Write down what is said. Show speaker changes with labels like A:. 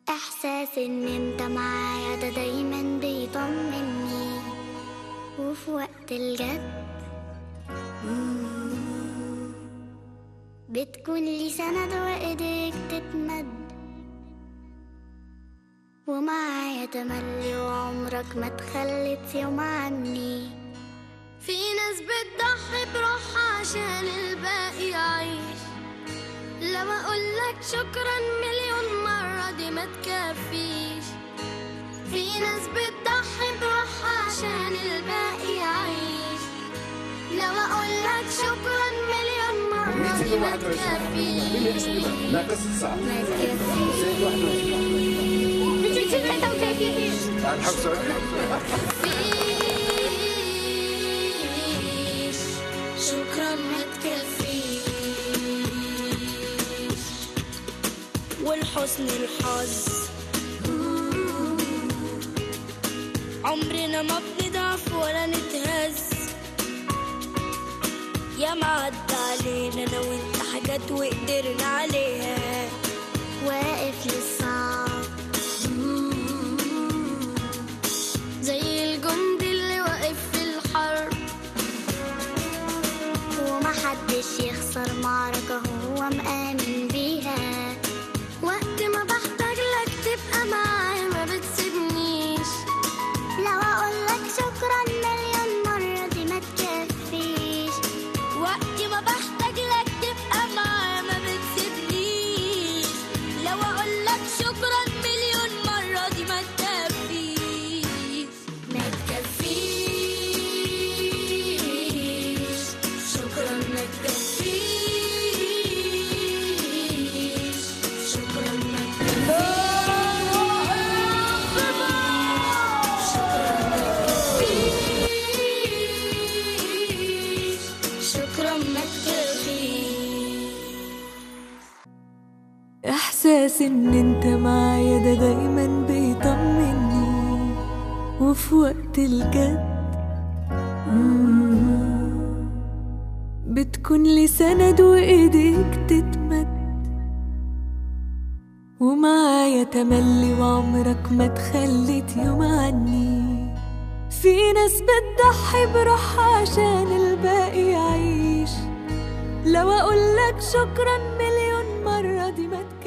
A: إحساس إن أنت معايا ده دايما بيطمني وفي وقت الجد مم، بتكون لي سند وإيديك تتمد ومعايا تملي وعمرك ما تخلت يوم عني في ناس بتضحي بروحها عشان الباقي يعيش لما اقولك شكرا مليون مرة دي ما تكفيش في ناس بتضحي بروحها عشان الباقي يعيش لما اقولك شكرا مليون مرة دي ما تكفيش
B: لا بس الساعة
A: ما تكفيش
C: 你去现在到 KTV。
B: الحق سؤال
A: تكفيش شكرا ما تكفيش
D: والحسن الحظ عمرنا ما بنضعف ولا نتهز يا معدى علينا انا وانت حاجات وقدرنا عليها
A: واقف للصعب زي الجندي اللي واقف في الحرب ومحدش يخسر معركة هو مآمن بيها وقت ما بحتاج لك تبقى معايا ما بتسيبنيش لو اقولك شكرا مليون مرة دي ما تكفيش
D: وقت ما بحتاج لك تبقى معايا ما بتسيبنيش لو اقول لك شكرا مليون مرة دي ما تكفيش
A: ما تكفيش شكرا ما تكفيش شكرا ما تكفيش شكرا ما تكفيش
E: إحساس إن أنت معايا ده دايما بيطمني وفي وقت الجد مم، بتكون لي سند وإيديك تتمد ومعايا تملي وعمرك ما تخليت يوم عني في ناس بتضحي بروحها عشان الباقي يعيش لو اقولك شكرا مليون مرة دي ما تكفيش